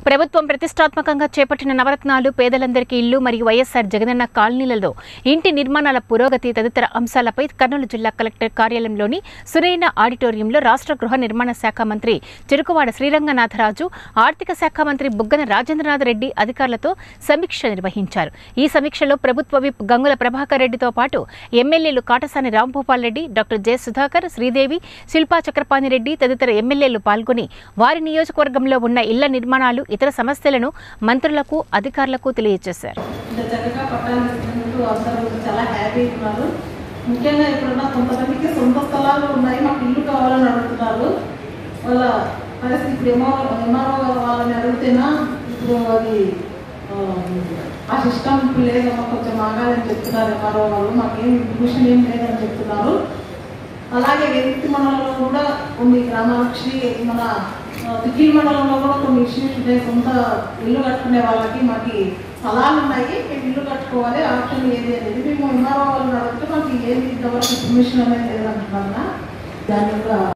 ప్రభుత్వం ప్రతిష్టాత్మకంగా చేపట్టిన నవరత్నాలు పేదలందరికీ ఇల్లు మరియు వైఎస్ఆర్ జగనన్న కాలనీలలో ఇంటి నిర్మాణాల పురోగతి తదితర అంశాలపై కర్నూలు జిల్లా కలెక్టర్ కార్యాలయంలోని సురైన ఆడిటోరియంలో రాష్ట్ర గృహ నిర్మాణ శాఖ మంత్రి చెరుకువాడ శ్రీరంగనాథరాజు ఆర్థిక శాఖ మంత్రి బుగ్గన రాజేంద్రనాథ్ రెడ్డి అధికారులతో సమీక్ష నిర్వహించారు ఈ సమీక్షలో ప్రభుత్వ విప్ గంగుల ప్రభాకర్ రెడ్డితో పాటు ఎమ్మెల్యేలు కాటసాని రాంభూపాల్ రెడ్డి డాక్టర్ జె సుధాకర్ శ్రీదేవి శిల్పా చక్రపాణి రెడ్డి తదితర ఎమ్మెల్యేలు పాల్గొని వారి నియోజకవర్గంలో ఉన్న ఇళ్ల నిర్మాణాలు ఇతర సమస్యలను మంత్రులకు అధికారులకు తెలియజేశారు ఇంత చక్కగా పట్టాలు ఇస్తున్నందుకు అందరూ చాలా హ్యాపీ ఉన్నారు ముఖ్యంగా ఇప్పుడున్న కొంతమందికి సొంత స్థలాలు ఉన్నాయి మాకు ఇల్లు కావాలని అడుగుతున్నారు వాళ్ళ పరిస్థితి ఇప్పుడు ఏమో ఎంఆర్ఓ వాళ్ళని అడిగితేనా ఇప్పుడు అది ఆ, ఆ సిస్టమ్ లేదమ్మా కొంచెం ఆగాలని చెప్తున్నారు ఎంఆర్ఓ వాళ్ళు మాకేం ఇన్ఫర్మేషన్ ఏం లేదని చెప్తున్నారు అలాగే వ్యక్తి మండలంలో కూడా కొన్ని గ్రామాలకి మన తిక్కిల్ మండలంలో కూడా కొన్ని ఇష్యూస్ ఉన్నాయి సొంత ఇల్లు కట్టుకునే వాళ్ళకి మాకు స్థలాలు ఉన్నాయి మేము ఇల్లు కట్టుకోవాలి ఆప్షన్ ఏది అనేది మేము ఎంఆర్ఓ వాళ్ళని అడిగితే మాకు ఏది ఇంతవరకు ఇన్ఫర్మేషన్ అనేది లేదంటున్నా దాని యొక్క